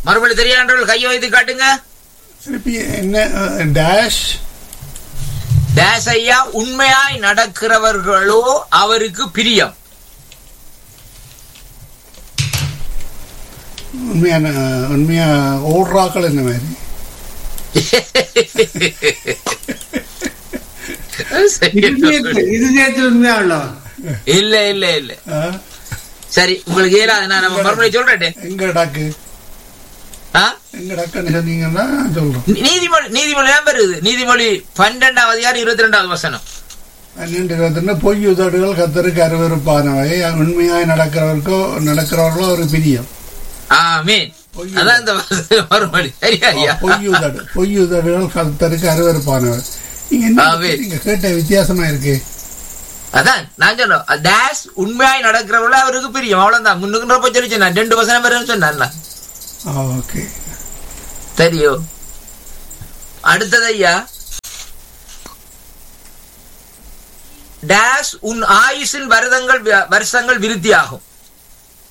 மறுபடி தெரியாண்டவர்கள் கையை வைத்து காட்டுங்க திருப்பி என்ன டேஷ் டேஸ் ஐயா உண்மையாய் நடக்கிறவர்களோ அவருக்கு பிரியம் உண்மையான உண்மையா ஓடுறாக்கள் இந்த மாதிரி இது நேத்து இது நேத்து உண்மையா உள்ளவா இல்ல இல்ல இல்ல ஆ? சரி உங்களுக்கு ஏழாது நான் நம்ம மறுபடியும் சொல்றேன் எங்க டக்கு ஆ? எங்க டக்குன்னு சொன்னீங்கன்னா சொல்றோம் நீ- நீதிமொழி நீதிமொழி தான் வருது நீதிமொழி பன்னெண்டாவது அதிகாரம் இருபத்தி ரெண்டாவது வசனம் பன்னெண்டு இருபத்தொன்னு பொய் உதடுகள் கத்தருக்கு அருவருப்பானவை உண்மையாய் நடக்கிறவருக்கோ நடக்கிறவர்களோ ஒரு பிரியம் ஆமீன் பொய் அதான் இந்த வசனம் மறுமொழி சரியா ஐயா பொய் உதடு பொய் உதடுகள் கத்தருக்கு அருவருப்பானவர் நீங்க என்ன ஆமென். நீங்க கேட்ட வித்தியாசமா இருக்கு அதான் நான் சொன்னோம் டேஸ் உண்மையாய் நடக்கிறவள அவருக்கு பிரியம் அவ்வளவுதான் முன்னுக்குன்ற போய் சொல்லி சொன்னேன் ரெண்டு வசனம் வரும்னு சொன்னான் நான். ஓகே சரியோ அடுத்தது ஐயா டேஸ் உன் ஆயுசின் வருடங்கள் வருஷங்கள் விருத்தியாகும்